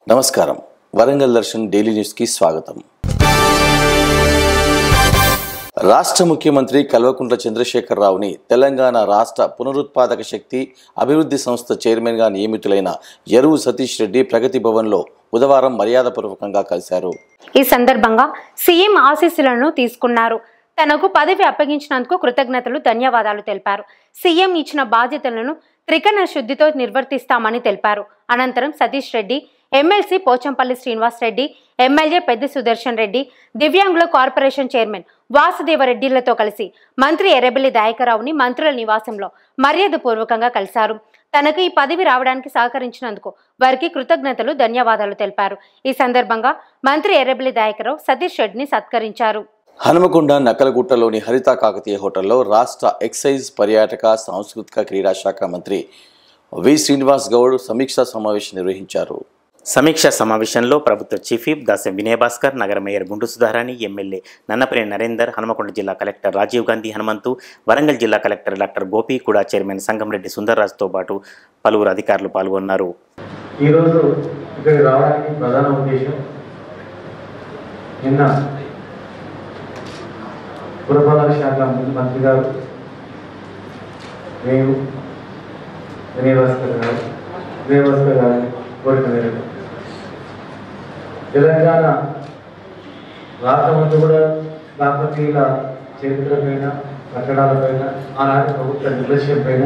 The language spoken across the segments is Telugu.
నమస్కారం వరంగల్ దర్శన్ డైలీ న్యూస్కి స్వాగతం రాష్ట్ర ముఖ్యమంత్రి కల్వకుంట్ల చంద్రశేఖరరావుని తెలంగాణ రాష్ట్ర పునరుత్పాదక శక్తి అభివృద్ధి సంస్థ చైర్మన్గా నియమితులైన ఎరువు సతీష్ రెడ్డి ప్రగతి భవన్లో బుధవారం మర్యాదపూర్వకంగా కలిశారు ఈ సందర్భంగా సీఎం ఆశీస్సులను తీసుకున్నారు తనకు పదవి అప్పగించినందుకు కృతజ్ఞతలు ధన్యవాదాలు తెలిపారు సీఎం ఇచ్చిన బాధ్యతలను త్రికరణ శుద్ధితో నిర్వర్తిస్తామని తెలిపారు అనంతరం సతీష్ రెడ్డి ఎమ్మెల్సీ పోచంపల్లి శ్రీనివాస్ రెడ్డి ఎమ్మెల్యే పెద్ద సుదర్శన్ రెడ్డి దివ్యాంగుల కార్పొరేషన్ చైర్మన్ వాసుదేవరెడ్డిలతో కలిసి మంత్రి ఎర్రబెల్లి దయాకరావుని మంత్రుల నివాసంలో మర్యాదపూర్వకంగా కలిశారు తనకు ఈ పదవి రావడానికి సహకరించినందుకు వారికి కృతజ్ఞతలు ధన్యవాదాలు తెలిపారు ఈ సందర్భంగా మంత్రి ఎర్రబెల్లి దయాకరావు సతీష్ రెడ్డిని సత్కరించారు హనుమకొండ నకలగుట్టలోని హరిత కాకతీయ హోటల్లో రాష్ట్ర ఎక్సైజ్ పర్యాటక సాంస్కృతిక క్రీడా శాఖ మంత్రి వి శ్రీనివాస్ గౌడ్ సమీక్షా సమావేశం నిర్వహించారు సమీక్షా సమావేశంలో ప్రభుత్వ చీఫ్ విప్ దాసం వినయ్ భాస్కర్ నగర మేయర్ గుండు సుధారాణి ఎమ్మెల్యే నన్నపల్లి నరేందర్ హనుమకొండ జిల్లా కలెక్టర్ రాజీవ్ గాంధీ హనుమంతు వరంగల్ జిల్లా కలెక్టర్ డాక్టర్ గోపి కూడా చైర్మన్ సంగంరెడ్డి సుందర్రాజ్తో పాటు పలువురు అధికారులు పాల్గొన్నారు ఈరోజు ఇక్కడికి రావడానికి ప్రధాన ఉద్దేశం నిన్న పురపాలక శాఖ మంత్రి గారు మేము వినయభాస్కర్ గారు వినయభాస్కర్ గారి కోరిక మేరకు తెలంగాణ రాష్ట్రమంతా కూడా కాకతీయుల చరిత్ర పైన కట్టడాల పైన ఆనాటి ప్రభుత్వ నిర్లక్ష్యం పైన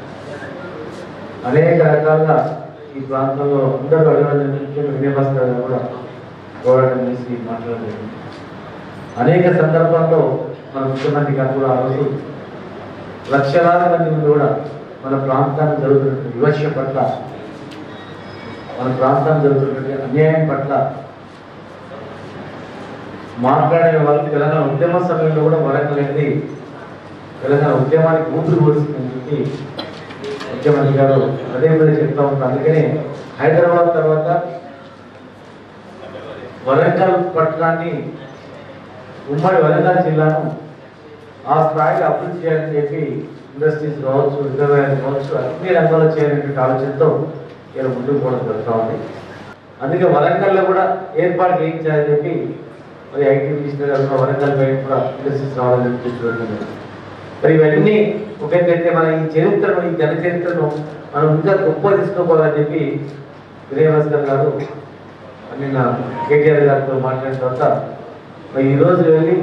అనేక రకాలుగా ఈ ప్రాంతంలో అందరూ అడగడం వినయభాస్కర్ గారు కూడా పోరాటం చేసి మాట్లాడడం జరిగింది. అనేక సందర్భాల్లో మన ముఖ్యమంత్రి గారు కూడా ఆ రోజు లక్షలాది మంది ముందు కూడా మన ప్రాంతాన్ని జరుగుతున్న వివక్ష పట్ల మన ప్రాంతాన్ని జరుగుతున్న అన్యాయం పట్ల మాట్లాడే వాళ్ళు తెలంగాణ ఉద్యమ సమయంలో కూడా వరంగల్ అనేది తెలంగాణ ఉద్యమానికి ఊపిరి పోసిందని చెప్పి ముఖ్యమంత్రి గారు అదే పదే చెప్తా ఉంటారు అందుకనే హైదరాబాద్ తర్వాత వరంగల్ పట్టణాన్ని ఉమ్మడి వరంగల్ జిల్లాను ఆ స్థాయిలో అభివృద్ధి చేయాలని చెప్పి ఇండస్ట్రీస్ కావచ్చు రిజర్వాయర్ కావచ్చు అన్ని రంగాల్లో చేయాలనేటువంటి ఆలోచనతో ఇలా ముందుకు పోవడం జరుగుతూ ఉంది అందుకే వరంగల్లో కూడా ఏర్పాటు చేయించాలని చెప్పి మరి ఐటీ మినిస్టర్ గారు కూడా వరంగల్ పైన కూడా ఇండస్ట్రీస్ రావాలని చెప్పి చూస్తున్నారు మరి ఇవన్నీ ఒక ఎత్తైతే మన ఈ చరిత్రను ఈ జన చరిత్రను మనం ఇంకా గొప్ప తీసుకోవాలని చెప్పి వినయభాస్కర్ గారు నిన్న కేటీఆర్ గారితో మాట్లాడిన తర్వాత మరి ఈ రోజు వెళ్ళి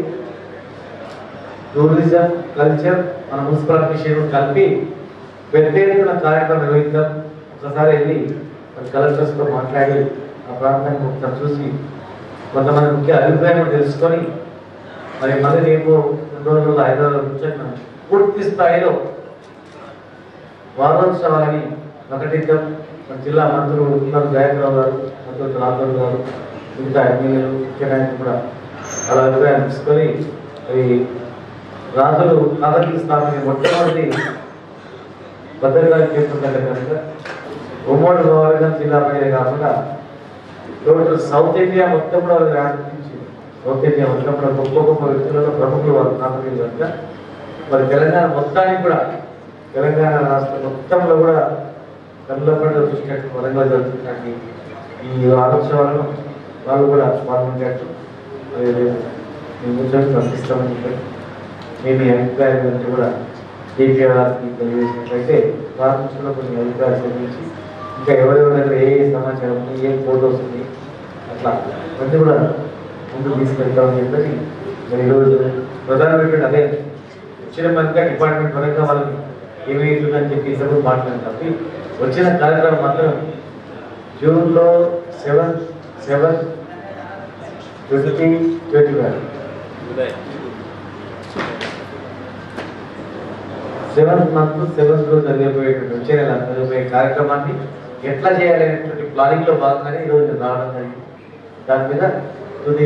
టూరిజం కల్చర్ మన మున్సిపల్ అడ్మినిస్ట్రేషన్ కలిపి పెద్ద ఎత్తున కార్యక్రమం నిర్వహిద్దాం ఒకసారి వెళ్ళి మరి కలెక్టర్స్ తో మాట్లాడి ఆ ప్రాంతాన్ని ఒకసారి చూసి కొంతమంది ముఖ్య అభిప్రాయం తెలుసుకొని మరి మళ్ళీ రేపు రెండు రోజుల్లో హైదరాబాద్ కూర్చొని మనం పూర్తి స్థాయిలో వారోత్సవాన్ని ప్రకటిద్దాం మన జిల్లా మంత్రులు ఉన్నారు గాయకరావు గారు మంత్రులు రాఘవ్ గారు మిగతా ఎమ్మెల్యేలు ముఖ్య నాయకులు కూడా అలా అభిప్రాయం తీసుకొని మరి రాజులు కాదకి స్థాపన మొట్టమొదటి భద్రగా చేస్తుందంటే కనుక ఉమ్మడి గోవర్ధన్ జిల్లా పైన కాకుండా టోటల్ సౌత్ ఇండియా మొత్తం కూడా వాళ్ళు వ్యాపించి సౌత్ ఇండియా మొత్తం కూడా గొప్ప గొప్ప వ్యక్తులలో ప్రముఖులు వారు కాకతీయులు కనుక మరి తెలంగాణ మొత్తానికి కూడా తెలంగాణ రాష్ట్రం మొత్తంలో కూడా కళ్ళ పండుగ చూసినట్టు వరంగల్ జరుగుతున్నట్టు ఈ ఆలోచనలను వాళ్ళు కూడా పాల్గొనేటట్టు మరి మేము ఉద్యోగం పంపిస్తామని చెప్పి మేము ఈ అభిప్రాయం గురించి కూడా డిపిఆర్కి తెలియజేసినట్లయితే వారి నుంచి కూడా కొన్ని అభిప్రాయాలు సేకరించి ఇంకా ఎవరెవరి దగ్గర ఏ ఏ సమాచారం ఉంది ఏ ఫోటోస్ ఉంది అట్లా అన్నీ కూడా ముందుకు తీసుకెళ్తామని చెప్పేసి మరి ఈరోజు ప్రధానమైనటువంటి అదే వచ్చిన మందిగా డిపార్ట్మెంట్ పరంగా వాళ్ళకి ఏమైతుందని చెప్పి ఇద్దరు మాట్లాడారు కాబట్టి వచ్చిన కార్యక్రమం మాత్రం జూన్లో seven seven twenty twenty one seventh month seventh రోజు జరిగిపోయేటువంటి వచ్చే నెల జరిగిపోయే కార్యక్రమాన్ని ఎట్లా చేయాలనేటువంటి ప్లానింగ్ లో భాగంగానే ఈరోజు నేను రావడం జరిగింది దాని మీద తుది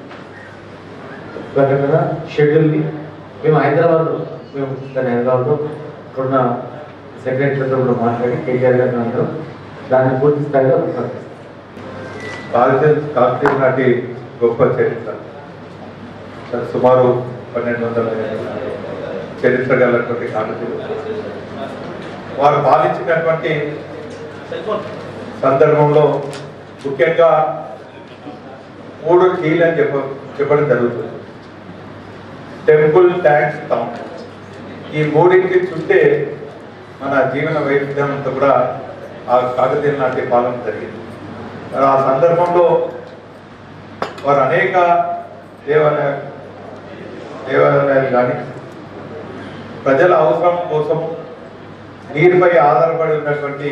ప్రకటన షెడ్యూల్ని మేము హైదరాబాద్లో మేము దాని హైదరాబాద్లో ఉన్న సెక్రటరీతో కూడా మాట్లాడి కేటీఆర్ గారిని అందరం దాన్ని పూర్తి స్థాయిలో ప్రకటిస్తాం కాకతీయ కాకతీయ నాటి గొప్ప చరిత్ర సుమారు పన్నెండు వందల చరిత్ర గలటువంటి కాకతీయులు వారు పాలించినటువంటి సందర్భంలో ముఖ్యంగా మూడు కీలు అని చెప్ప చెప్పడం జరుగుతుంది టెంపుల్ ట్యాక్స్ టౌన్ ఈ మూడింటి చుట్టే మన జీవన వైవిధ్యం అంతా కూడా ఆ కాకతీయ నాటి పాలన జరిగింది మరి ఆ సందర్భంలో వారు అనేక దేవాలయ దేవాలయాలు కానీ ప్రజల అవసరం కోసం నీరుపై ఆధారపడి ఉన్నటువంటి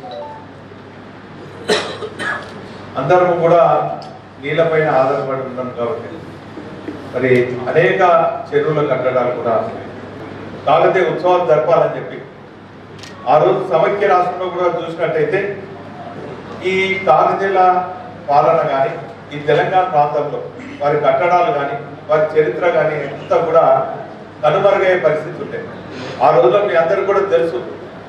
అందరం కూడా నీళ్ళపైన ఆధారపడి ఉన్నాం కాబట్టి మరి అనేక చెరువుల కట్టడాలు కూడా కాకతీయ ఉత్సవాలు జరపాలని చెప్పి ఆ రోజు సమైక్య రాష్ట్రంలో కూడా చూసినట్టయితే ఈ కాకతీయుల పాలన కానీ ఈ తెలంగాణ ప్రాంతంలో వారి కట్టడాలు కానీ వారి చరిత్ర కానీ అంతా కూడా కనుమరుగయ్యే పరిస్థితి ఉంటాయి ఆ రోజుల్లో మీ అందరికీ కూడా తెలుసు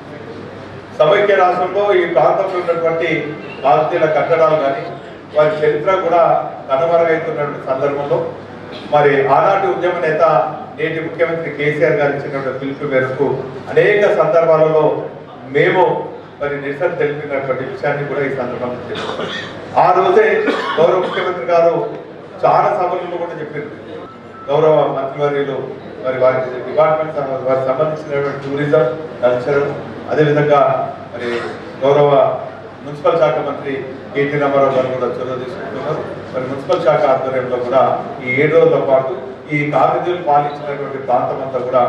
సమైక్య రాష్ట్రంలో ఈ ప్రాంతంలో ఉన్నటువంటి కాకతీయుల కట్టడాలు కానీ వారి చరిత్ర కూడా కనుమరుగైతున్నటువంటి సందర్భంలో మరి ఆనాటి ఉద్యమ నేత నేటి ముఖ్యమంత్రి కేసీఆర్ గారు ఇచ్చినటువంటి పిలుపు మేరకు అనేక సందర్భాలలో మేము మరి నిరసన తెలిపినటువంటి విషయాన్ని కూడా ఈ సందర్భంగా చెప్తున్నాం ఆ రోజే గౌరవ ముఖ్యమంత్రి గారు చాలా సభలలో కూడా చెప్పారు గౌరవ మంత్రివర్యులు మరి వారి డిపార్ట్మెంట్ సం- వారికి సంబంధించినటువంటి టూరిజం కల్చర్ అదేవిధంగా మరి గౌరవ మున్సిపల్ శాఖ మంత్రి కేటీ రామారావు గారు కూడా చొరవ తీసుకుంటున్నారు మరి మున్సిపల్ శాఖ ఆధ్వర్యంలో కూడా ఈ ఏడు రోజుల పాటు ఈ కాకతీయులు పాలించినటువంటి ప్రాంతం అంతా కూడా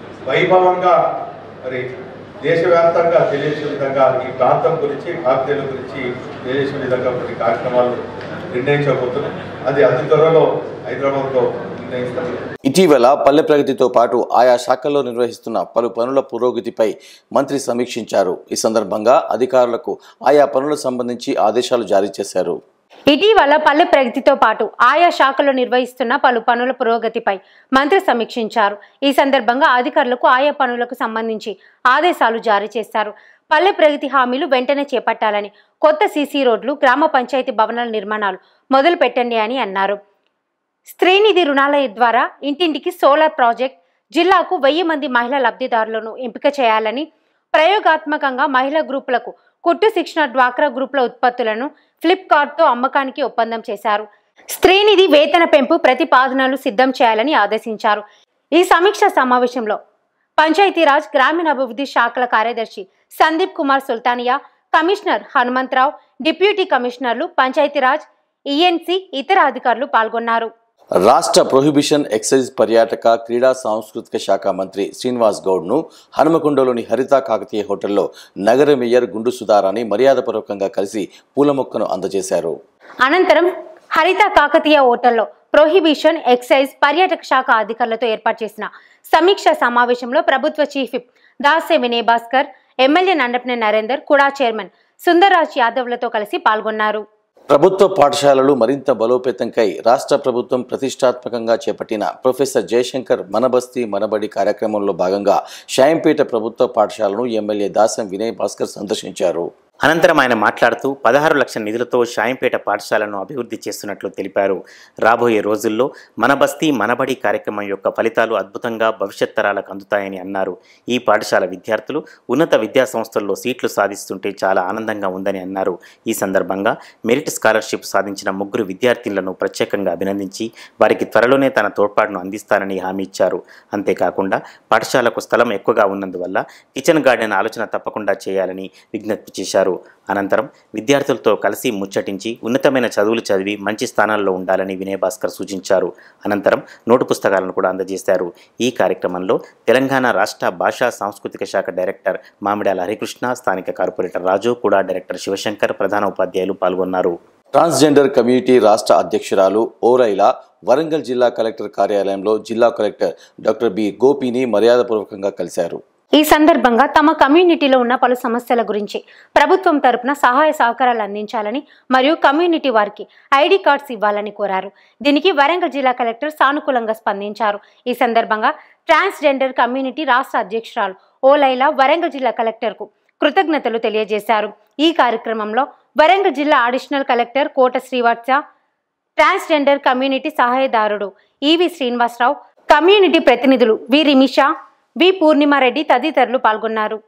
వైభవంగా మరి దేశవ్యాప్తంగా తెలియజేసే విధంగా ఈ ప్రాంతం గురించి కాకతీయుల గురించి తెలియజేసే విధంగా కొన్ని కార్యక్రమాలు నిర్ణయించబోతున్నాం అది అతి త్వరలో హైదరాబాద్లో నిర్ణయిస్తాం ఇటీవల పల్లె ప్రగతితో పాటు ఆయా శాఖల్లో నిర్వహిస్తున్న పలు పనుల పురోగతిపై మంత్రి సమీక్షించారు ఈ సందర్భంగా అధికారులకు ఆయా పనులకు సంబంధించి ఆదేశాలు జారీ చేశారు ఇటీవల పల్లె ప్రగతితో పాటు ఆయా శాఖలో నిర్వహిస్తున్న పలు పనుల పురోగతిపై మంత్రి సమీక్షించారు ఈ సందర్భంగా అధికారులకు ఆయా పనులకు సంబంధించి ఆదేశాలు జారీ చేశారు పల్లె ప్రగతి హామీలు వెంటనే చేపట్టాలని కొత్త సీసీ రోడ్లు గ్రామ పంచాయతీ భవనాల నిర్మాణాలు మొదలు పెట్టండి అని అన్నారు స్త్రీనిధి రుణాల ద్వారా ఇంటింటికి సోలార్ ప్రాజెక్ట్ జిల్లాకు వెయ్యి మంది మహిళా లబ్ధిదారులను ఎంపిక చేయాలని ప్రయోగాత్మకంగా మహిళా గ్రూపులకు కుట్టు శిక్షణ డ్వాక్రా గ్రూపుల ఉత్పత్తులను ఫ్లిప్కార్ట్తో అమ్మకానికి ఒప్పందం చేశారు స్త్రీనిధి వేతన పెంపు ప్రతిపాదనలు సిద్ధం చేయాలని ఆదేశించారు ఈ సమీక్ష సమావేశంలో పంచాయతీరాజ్ గ్రామీణాభివృద్ధి శాఖల కార్యదర్శి సందీప్ కుమార్ సుల్తానియా కమిషనర్ హనుమంతరావు డిప్యూటీ కమిషనర్లు పంచాయతీరాజ్ ఈఎన్సీ ఇతర అధికారులు పాల్గొన్నారు రాష్ట్ర ప్రొహిబిషన్ ఎక్సైజ్ పర్యాటక క్రీడా సాంస్కృతిక శాఖ మంత్రి శ్రీనివాస్ గౌడ్ను హనుమకొండలోని హరిత కాకతీయ హోటల్లో నగర మేయర్ గుండు సుధారాణి మర్యాదపూర్వకంగా కలిసి పూల మొక్కను అందజేశారు అనంతరం హరిత కాకతీయ హోటల్లో ప్రొహిబిషన్ ఎక్సైజ్ పర్యాటక శాఖ అధికారులతో ఏర్పాటు చేసిన సమీక్ష సమావేశంలో ప్రభుత్వ chief whip Dasyam Vinay Bhaskar MLA Nannapaneni Narender KUDA chairman Sundarraj యాదవ్లతో కలిసి పాల్గొన్నారు ప్రభుత్వ పాఠశాలలు మరింత బలోపేతంకై రాష్ట్ర ప్రభుత్వం ప్రతిష్టాత్మకంగా చేపట్టిన ప్రొఫెసర్ జయశంకర్ మనబస్తీ మనబడి కార్యక్రమంలో భాగంగా షాయంపేట ప్రభుత్వ పాఠశాలను ఎమ్మెల్యే దాసం వినయ్ భాస్కర్ సందర్శించారు అనంతరం ఆయన మాట్లాడుతూ పదహారు లక్షల నిధులతో షాయంపేట పాఠశాలను అభివృద్ధి చేస్తున్నట్లు తెలిపారు రాబోయే రోజుల్లో మన బస్తీ మనబడి కార్యక్రమం యొక్క ఫలితాలు అద్భుతంగా భవిష్యత్ తరాలకు అందుతాయని అన్నారు ఈ పాఠశాల విద్యార్థులు ఉన్నత విద్యా సంస్థల్లో సీట్లు సాధిస్తుంటే చాలా ఆనందంగా ఉందని అన్నారు ఈ సందర్భంగా మెరిట్ స్కాలర్షిప్ సాధించిన ముగ్గురు విద్యార్థినులను ప్రత్యేకంగా అభినందించి వారికి త్వరలోనే తన తోడ్పాటును అందిస్తానని హామీ ఇచ్చారు అంతేకాకుండా పాఠశాలకు స్థలం ఎక్కువగా ఉన్నందువల్ల కిచెన్ గార్డెన్ ఆలోచన తప్పకుండా చేయాలని విజ్ఞప్తి చేశారు అనంతరం విద్యార్థులతో కలిసి ముచ్చటించి ఉన్నతమైన చదువులు చదివి మంచి స్థానాల్లో ఉండాలని వినయ్ భాస్కర్ సూచించారు అనంతరం నోటు పుస్తకాలను కూడా అందజేశారు ఈ కార్యక్రమంలో తెలంగాణ రాష్ట్ర భాషా సాంస్కృతిక శాఖ డైరెక్టర్ మామిడాల హరికృష్ణ స్థానిక కార్పొరేటర్ రాజు కూడా డైరెక్టర్ శివశంకర్ ప్రధాన ఉపాధ్యాయులు పాల్గొన్నారు ట్రాన్స్జెండర్ కమ్యూనిటీ రాష్ట్ర అధ్యక్షురాలు ఓరైలా వరంగల్ జిల్లా కలెక్టర్ కార్యాలయంలో జిల్లా కలెక్టర్ డాక్టర్ బి గోపిని మర్యాదపూర్వకంగా కలిశారు ఈ సందర్భంగా తమ కమ్యూనిటీలో ఉన్న పలు సమస్యల గురించి ప్రభుత్వం తరపున సహాయ సహకారాలు అందించాలని మరియు కమ్యూనిటీ వారికి ఐడి కార్డ్స్ ఇవ్వాలని కోరారు దీనికి వరంగల్ జిల్లా కలెక్టర్ సానుకూలంగా స్పందించారు ఈ సందర్భంగా ట్రాన్స్జెండర్ కమ్యూనిటీ రాష్ట్ర అధ్యక్షురాలు ఓ లైలా వరంగల్ జిల్లా కలెక్టర్కు కృతజ్ఞతలు తెలియజేశారు ఈ కార్యక్రమంలో వరంగల్ జిల్లా additional collector Kota Srivatsa transgender community సహాయదారుడు ఈవి శ్రీనివాసరావు కమ్యూనిటీ ప్రతినిధులు వి రిమిషా వి పూర్ణిమారెడ్డి తదితరులు పాల్గొన్నారు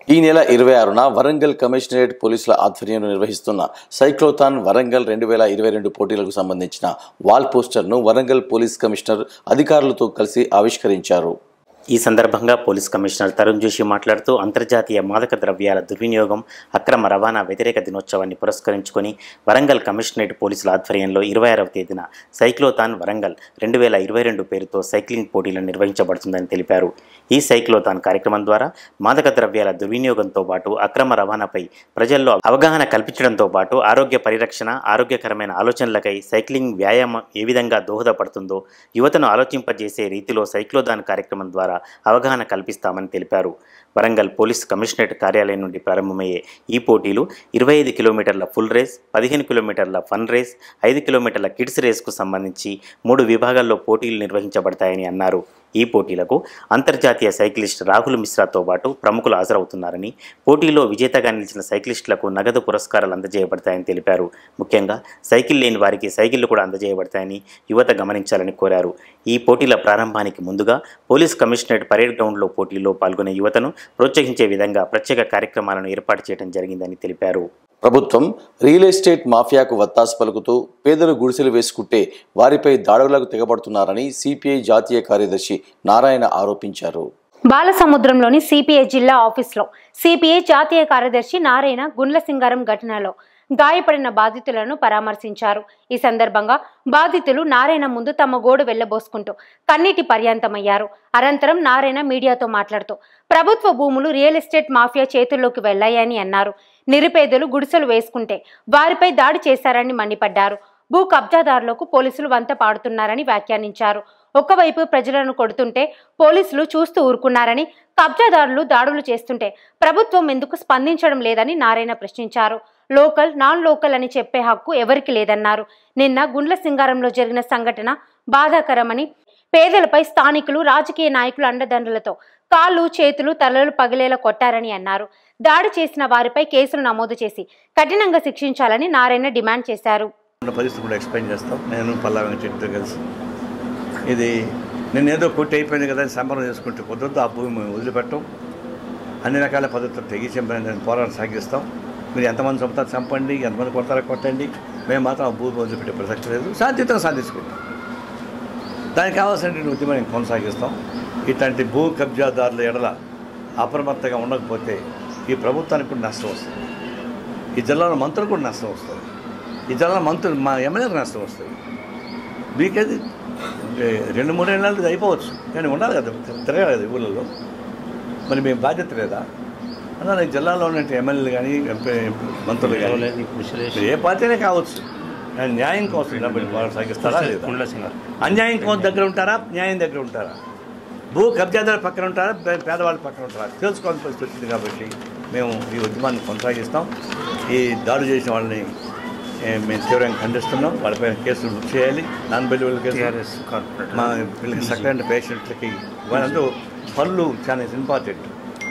ఈ నెల ఇరవై ఆరున వరంగల్ కమిషనరేట్ పోలీసుల ఆధ్వర్యంలో నిర్వహిస్తున్న సైక్లోథాన్ వరంగల్ రెండు వేల ఇరవై రెండు పోటీలకు సంబంధించిన వాల్ పోస్టర్ను వరంగల్ పోలీస్ కమిషనర్ అధికారులతో కలిసి ఆవిష్కరించారు ఈ సందర్భంగా పోలీస్ కమిషనర్ తరుణ్ జోషి మాట్లాడుతూ అంతర్జాతీయ మాదక ద్రవ్యాల దుర్వినియోగం అక్రమ రవాణా వ్యతిరేక దినోత్సవాన్ని పురస్కరించుకొని వరంగల్ కమిషనరేట్ పోలీసుల ఆధ్వర్యంలో ఇరవై ఆరవ తేదీన సైక్లోథాన్ వరంగల్ రెండు వేల ఇరవై రెండు పేరుతో సైక్లింగ్ పోటీలు నిర్వహించబడుతుందని తెలిపారు ఈ సైక్లోథాన్ కార్యక్రమం ద్వారా మాదక ద్రవ్యాల దుర్వినియోగంతో పాటు అక్రమ రవాణాపై ప్రజల్లో అవగాహన కల్పించడంతో పాటు ఆరోగ్య పరిరక్షణ ఆరోగ్యకరమైన ఆలోచనలకై సైక్లింగ్ వ్యాయామం ఏ విధంగా దోహదపడుతుందో యువతను ఆలోచింపజేసే రీతిలో సైక్లోథాన్ కార్యక్రమం ద్వారా అవగాహన కల్పిస్తామని తెలిపారు వరంగల్ పోలీస్ కమిషనరేట్ కార్యాలయం నుండి ప్రారంభమయ్యే ఈ పోటీలు ఇరవై ఐదు కిలోమీటర్ల ఫుల్ రేస్ పదిహేను కిలోమీటర్ల ఫన్ రేస్ ఐదు కిలోమీటర్ల కిడ్స్ రేస్కు సంబంధించి మూడు విభాగాల్లో పోటీలు నిర్వహించబడతాయని అన్నారు ఈ పోటీలకు అంతర్జాతీయ సైక్లిస్ట్ రాహుల్ మిశ్రాతో పాటు ప్రముఖులు హాజరవుతున్నారని పోటీలో విజేతగా నిలిచిన సైక్లిస్టులకు నగదు పురస్కారాలు అందజేయబడతాయని తెలిపారు ముఖ్యంగా సైకిల్ లేని వారికి సైకిళ్లు కూడా అందజేయబడతాయని యువత గమనించాలని కోరారు ఈ పోటీల ప్రారంభానికి ముందుగా పోలీస్ కమిషనరేట్ పరేడ్ గ్రౌండ్లో పోటీల్లో పాల్గొనే యువతను ప్రోత్సహించే విధంగా ప్రత్యేక కార్యక్రమాలను ఏర్పాటు చేయడం జరిగిందని తెలిపారు ప్రభుత్వం రియల్ ఎస్టేట్ మాఫియాకు వత్తాసు పలుకుతూ పేదలు గుడిసెలు వేసుకుంటే వారిపై దాడులకు తెగబడుతున్నారని సిపిఐ జాతీయ కార్యదర్శి నారాయణ ఆరోపించారు బాలసముద్రంలోని సిపిఐ జిల్లా ఆఫీస్లో సిపిఐ జాతీయ కార్యదర్శి నారాయణ గుండ్ల సింగారం ఘటనలో గాయపడిన బాధితులను పరామర్శించారు ఈ సందర్భంగా బాధితులు నారాయణ ముందు తమ గోడు వెళ్లబోసుకుంటూ కన్నీటి పర్యాంతమయ్యారు అనంతరం నారాయణ మీడియాతో మాట్లాడుతూ ప్రభుత్వ భూములు రియల్ ఎస్టేట్ మాఫియా చేతుల్లోకి వెళ్లాయని అన్నారు నిరుపేదలు గుడిసెలు వేసుకుంటే వారిపై దాడి చేశారని మండిపడ్డారు భూ కబ్జాదారులకు పోలీసులు వంత పాడుతున్నారని వ్యాఖ్యానించారు ఒకవైపు ప్రజలను కొడుతుంటే పోలీసులు చూస్తూ ఊరుకున్నారని కబ్జాదారులు దాడులు చేస్తుంటే ప్రభుత్వం ఎందుకు స్పందించడం లేదని నారాయణ ప్రశ్నించారు లోకల్ నాన్ లోకల్ అని చెప్పే హక్కు ఎవరికి లేదన్నారు నిన్న గుండ్ల సింగారంలో జరిగిన సంఘటన బాధాకరమని పేదలపై స్థానికులు రాజకీయ నాయకులు అండదండలతో కాళ్ళు చేతులు తలలు పగిలేలా కొట్టారని అన్నారు దాడి చేసిన వారిపై కేసులు నమోదు చేసి కఠినంగా శిక్షించాలని నారాయణ డిమాండ్ చేశారు ఉన్న పరిస్థితి కూడా ఎక్స్ప్లెయిన్ చేస్తాం నేను పల్లా వెంకటరెడ్డితో కలిసి ఇది నేను ఏదో కొట్టి అయిపోయింది కదా అని సంబరం చేసుకుంటే కుదరదు ఆ భూమి మేము వదిలిపెట్టం అన్ని రకాల పద్ధతులు తెగించి మేము పోరాటం సాగిస్తాం మీరు ఎంతమంది చంపుతారు చంపండి ఎంతమంది కొడతారో కొట్టండి మేము మాత్రం ఆ భూమి వదిలిపెట్టే ప్రసక్తి లేదు శాంతియుతంగా సాధించుకుంటాం దానికి కావాల్సినటువంటి ఉద్యమాన్ని కొనసాగిస్తాం ఇట్లాంటి భూ కబ్జాదారుల ఎడల అప్రమత్తంగా ఉండకపోతే ఈ ప్రభుత్వానికి కూడా నష్టం వస్తుంది ఈ జిల్లాలో మంత్రులకు కూడా నష్టం వస్తుంది ఈ జిల్లాలో మంత్రులు మా ఎమ్మెల్యేలకు నష్టం వస్తుంది మీకేది అంటే రెండు మూడు ఏళ్ళ ఇది అయిపోవచ్చు కానీ ఉండాలి కదా తిరగాలి కదా ఈ ఊళ్ళలో మరి మేము బాధ్యత లేదా అలా ఈ జిల్లాలో ఉన్న ఎమ్మెల్యేలు కానీ ఎంపీ మంత్రులు కానీ మీరు ఏ పార్టీనే కావచ్చు కానీ న్యాయం కోసం నిలబడి వాళ్ళు సాగిస్తారా లేదా అన్యాయం కోసం దగ్గర ఉంటారా న్యాయం దగ్గర ఉంటారా భూ కబ్జాదారు పక్కన ఉంటారా పే- పేదవాళ్ళ పక్కన ఉంటారా తెలుసుకోవాల్సిన పరిస్థితి వచ్చింది కాబట్టి మేము ఈ ఉద్యమాన్ని కొనసాగిస్తాం ఈ దాడి చేసిన వాళ్ళని ఏ, మేము తీవ్రంగా ఖండిస్తున్నాం వాళ్ళపైన కేసులు బుక్ చేయాలి నాన్ బెలివల్ కేసు మా వీళ్ళకి సక్రైన పేషెంట్లకి వాళ్ళందరూ పళ్ళు చాలా ఇంపార్టెంట్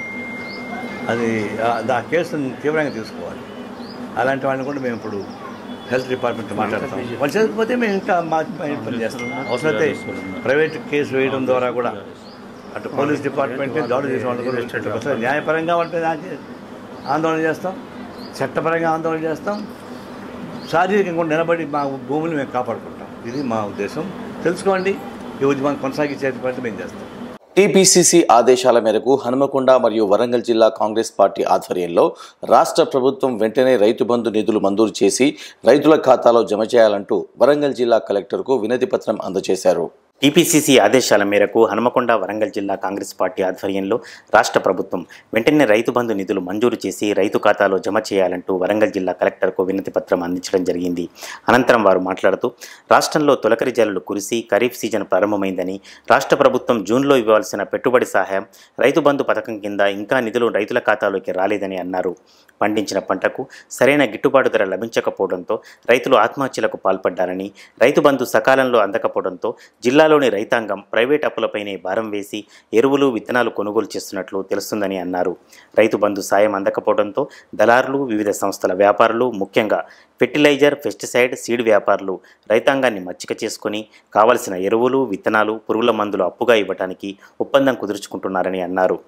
అది ఆ- ఆ కేసును తీవ్రంగా తీసుకోవాలి అలాంటి వాళ్ళని కూడా మేము ఇప్పుడు హెల్త్ డిపార్ట్మెంట్ మాట్లాడతాం వాళ్ళు చేయకపోతే మేము ఇంకా మా మా పని చేస్తాం అవసరమైతే ప్రైవేట్ కేసు వేయడం ద్వారా కూడా అటు పోలీస్ డిపార్ట్మెంట్ దాడులు చేసిన వాళ్ళు కూడా ఒకసారి న్యాయపరంగా ఉంటే నాకు ఆందోళన చేస్తాం చట్టపరంగా ఆందోళన చేస్తాం శారీరకంగా కూడా నిలబడి మా భూములు మేము కాపాడుకుంటాం ఇది మా ఉద్దేశం తెలుసుకోండి ఈ ఉద్యమాన్ని కొనసాగించే పని మేము చేస్తాం టీపీసీసీ ఆదేశాల మేరకు హనుమకొండ మరియు వరంగల్ జిల్లా కాంగ్రెస్ పార్టీ ఆధ్వర్యంలో రాష్ట్ర ప్రభుత్వం వెంటనే రైతు బంధు నిధులు మంజూరు చేసి రైతుల ఖాతాలో జమ చేయాలంటూ వరంగల్ జిల్లా కలెక్టర్కు వినతి పత్రం అందజేశారు టీపీసీసీ ఆదేశాల మేరకు హనుమకొండ వరంగల్ జిల్లా కాంగ్రెస్ పార్టీ ఆధ్వర్యంలో రాష్ట్ర ప్రభుత్వం వెంటనే రైతు బంధు నిధులు మంజూరు చేసి రైతు ఖాతాలో జమ చేయాలంటూ వరంగల్ జిల్లా కలెక్టర్కు వినతి పత్రం అందించడం జరిగింది అనంతరం వారు మాట్లాడుతూ రాష్ట్రంలో తొలకరి జల్లులు కురిసి ఖరీఫ్ సీజన్ ప్రారంభమైందని రాష్ట్ర ప్రభుత్వం జూన్లో ఇవ్వాల్సిన పెట్టుబడి సహాయం రైతు బంధు పథకం కింద ఇంకా నిధులు రైతుల ఖాతాలోకి రాలేదని అన్నారు పండించిన పంటకు సరైన గిట్టుబాటు ధర లభించకపోవడంతో రైతులు ఆత్మహత్యలకు పాల్పడ్డారని రైతు బంధు సకాలంలో అందకపోవడంతో జిల్లాలోని రైతాంగం ప్రైవేట్ అప్పులపైనే భారం వేసి ఎరువులు విత్తనాలు కొనుగోలు చేస్తున్నట్లు తెలుస్తుందని అన్నారు రైతు బంధు సాయం అందకపోవడంతో దళారులు వివిధ సంస్థల వ్యాపారులు ముఖ్యంగా ఫెర్టిలైజర్ పెస్టిసైడ్ సీడ్ వ్యాపారులు రైతాంగాన్ని మచ్చిక చేసుకుని కావలసిన ఎరువులు విత్తనాలు పురుగుల మందులు అప్పుగా ఇవ్వడానికి ఒప్పందం కుదుర్చుకుంటున్నారని అన్నారు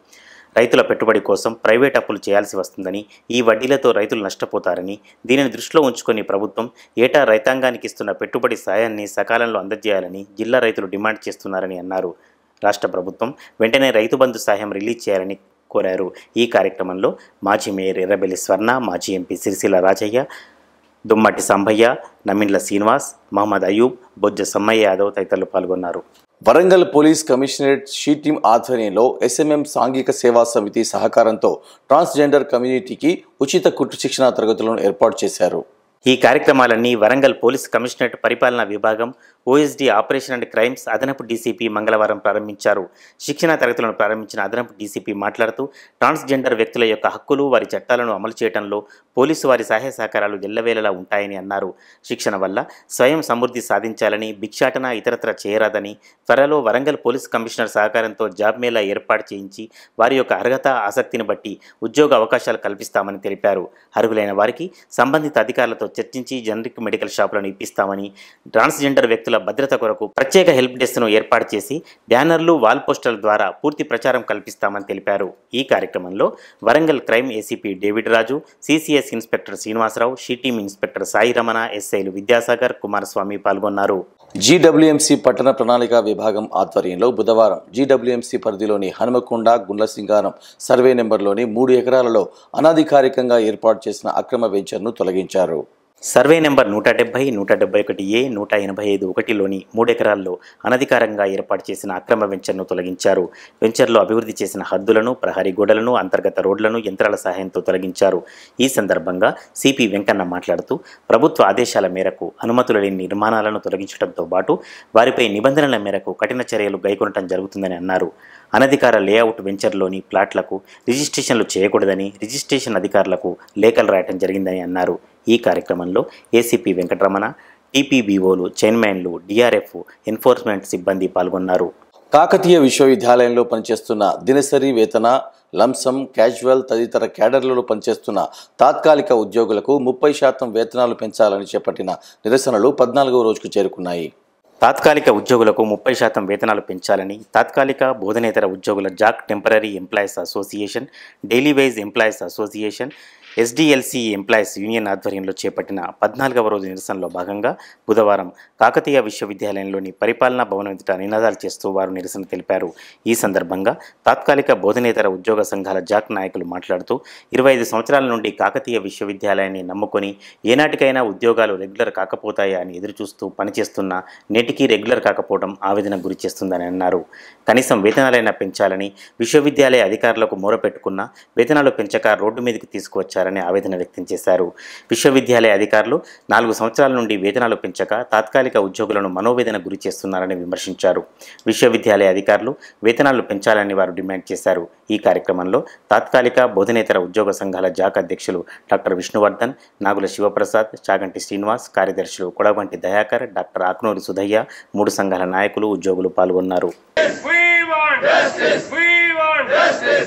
రైతుల పెట్టుబడి కోసం ప్రైవేట్ అప్పులు చేయాల్సి వస్తుందని ఈ వడ్డీలతో రైతులు నష్టపోతారని దీనిని దృష్టిలో ఉంచుకొని ప్రభుత్వం ఏటా రైతాంగానికి ఇస్తున్న పెట్టుబడి సాయాన్ని సకాలంలో అందజేయాలని జిల్లా రైతులు డిమాండ్ చేస్తున్నారని అన్నారు రాష్ట్ర ప్రభుత్వం వెంటనే రైతు బంధు సాయం రిలీజ్ చేయాలని కోరారు ఈ కార్యక్రమంలో మాజీ మేయర్ ఎర్రబెల్లి స్వర్ణ మాజీ ఎంపీ సిరిసిల్ల రాజయ్య దుమ్మటి సంభయ్య నమిండ్ల శ్రీనివాస్ మహమ్మద్ అయూబ్ బొజ్జ సమ్మయ్య యాదవ్ తదితరులు పాల్గొన్నారు Warangal police commissionerate she team ఆధ్వర్యంలో ఎస్ఎంఎం సాంఘిక సేవా సమితి సహకారంతో ట్రాన్స్జెండర్ కమ్యూనిటీకి ఉచిత కుట్టు శిక్షణా తరగతులను ఏర్పాటు చేశారు ఈ కార్యక్రమాలన్నీ వరంగల్ పోలీస్ కమిషనరేట్ పరిపాలనా విభాగం ఓఎస్డీ ఆపరేషన్ అండ్ క్రైమ్స్ అదనపు డీసీపీ మంగళవారం ప్రారంభించారు శిక్షణా తరగతులను ప్రారంభించిన అదనపు డీసీపీ మాట్లాడుతూ ట్రాన్స్జెండర్ వ్యక్తుల యొక్క హక్కులు వారి చట్టాలను అమలు చేయడంలో పోలీసు వారి సహాయ సహకారాలు ఎల్లవేళలా ఉంటాయని అన్నారు శిక్షణ వల్ల స్వయం సమృద్ధి సాధించాలని భిక్షాటన ఇతరత్ర చేయరాదని త్వరలో వరంగల్ పోలీస్ కమిషనర్ సహకారంతో జాబ్ మేళా ఏర్పాటు చేయించి వారి యొక్క అర్హత ఆసక్తిని బట్టి ఉద్యోగ అవకాశాలు కల్పిస్తామని తెలిపారు అర్హులైన వారికి సంబంధిత అధికారులతో చర్చించి జనరిక్ మెడికల్ షాపులను ఇప్పిస్తామని ట్రాన్స్జెండర్ వ్యక్తుల భద్రత కొరకు ప్రత్యేక హెల్ప్ డెస్క్ను ఏర్పాటు చేసి బ్యానర్లు వాల్ పోస్టర్ల ద్వారా పూర్తి ప్రచారం కల్పిస్తామని తెలిపారు ఈ కార్యక్రమంలో Warangal crime ACP David Raju CCS inspector Srinivasa Rao she team inspector Sai Ramana ఎస్ఐలు విద్యాసాగర్ కుమారస్వామి పాల్గొన్నారు జీడబ్ల్యూఎంసీ పట్టణ ప్రణాళిక విభాగం ఆధ్వర్యంలో బుధవారం జీడబ్ల్యూఎంసీ పరిధిలోని హనుమకొండ గుండ్లసింగారం సర్వే నెంబర్లోని మూడు ఎకరాలలో అనధికారికంగా ఏర్పాటు చేసిన అక్రమ వెంచర్ను తొలగించారు సర్వే నెంబర్ నూట డెబ్బై నూట డెబ్బై ఒకటి ఏ నూట ఎనభై ఐదు ఒకటిలోని మూడెకరాల్లో అనధికారంగా ఏర్పాటు చేసిన అక్రమ వెంచర్ను తొలగించారు వెంచర్లో అభివృద్ధి చేసిన హద్దులను ప్రహరీ గోడలను అంతర్గత రోడ్లను యంత్రాల సహాయంతో తొలగించారు ఈ సందర్భంగా సిపి వెంకన్న మాట్లాడుతూ ప్రభుత్వ ఆదేశాల మేరకు అనుమతులు లేని నిర్మాణాలను తొలగించడంతో పాటు వారిపై నిబంధనల మేరకు కఠిన చర్యలు గైకొనటం జరుగుతుందని అన్నారు అనధికార లేఅవుట్ వెంచర్లోని ప్లాట్లకు రిజిస్ట్రేషన్లు చేయకూడదని రిజిస్ట్రేషన్ అధికారులకు లేఖలు రాయటం జరిగిందని అన్నారు ఈ కార్యక్రమంలో ఏసీపీ వెంకటరమణ టీపీబీఓలు చైర్మన్లు డిఆర్ఎఫ్ ఎన్ఫోర్స్మెంట్ సిబ్బంది పాల్గొన్నారు కాకతీయ విశ్వవిద్యాలయంలో పనిచేస్తున్న దినసరి వేతన లంసం క్యాజువల్ తదితర క్యాడర్లలో పనిచేస్తున్న తాత్కాలిక ఉద్యోగులకు ముప్పై శాతం వేతనాలు పెంచాలని చేపట్టిన నిరసనలు పద్నాలుగవ రోజుకు చేరుకున్నాయి తాత్కాలిక ఉద్యోగులకు ముప్పై శాతం వేతనాలు పెంచాలని తాత్కాలిక బోధనేతర ఉద్యోగుల JAC temporary employees association daily wise employees association SDLC employees union ఆధ్వర్యంలో చేపట్టిన పద్నాలుగవ రోజు నిరసనలో భాగంగా బుధవారం కాకతీయ విశ్వవిద్యాలయంలోని పరిపాలనా భవనం ఎదుట నినాదాలు చేస్తూ వారు నిరసన తెలిపారు ఈ సందర్భంగా తాత్కాలిక బోధనేతర ఉద్యోగ సంఘాల జాక్ నాయకులు మాట్లాడుతూ ఇరవై ఐదు సంవత్సరాల నుండి కాకతీయ విశ్వవిద్యాలయాన్ని నమ్ముకొని ఏనాటికైనా ఉద్యోగాలు రెగ్యులర్ కాకపోతాయా అని ఎదురుచూస్తూ పనిచేస్తున్న నేటికి రెగ్యులర్ కాకపోవడం ఆవేదనకు గురి చేస్తుందని అన్నారు కనీసం వేతనాలైనా పెంచాలని విశ్వవిద్యాలయ అధికారులకు మొరపెట్టుకున్న వేతనాలు పెంచక రోడ్డు మీదకి తీసుకువచ్చారని ఆవేదన వ్యక్తం చేశారు విశ్వవిద్యాలయ అధికారులు నాలుగు సంవత్సరాల నుండి వేతనాలు పెంచక తాత్కాలిక ఉద్యోగులను మనోవేదన గురి చేస్తున్నారని విమర్శించారు విశ్వవిద్యాలయ అధికారులు వేతనాలు పెంచాలని వారు డిమాండ్ చేశారు ఈ కార్యక్రమంలో తాత్కాలిక బోధనేతర ఉద్యోగ సంఘాల జాక్ అధ్యక్షులు డాక్టర్ విష్ణువర్ధన్ నాగుల శివప్రసాద్ చాగంటి శ్రీనివాస్ కార్యదర్శులు కొడవంటి దయాకర్ డాక్టర్ ఆక్నూరి సుధయ్య మూడు సంఘాల నాయకులు ఉద్యోగులు పాల్గొన్నారు We want justice. We want justice.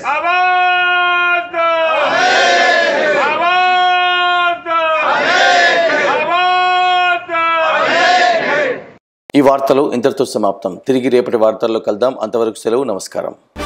Abad! Abad! Abad! ఈ వార్తలు ఇంతటితో సమాప్తం తిరిగి రేపటి వార్తల్లో కలుద్దాం అంతవరకు సెలవు నమస్కారం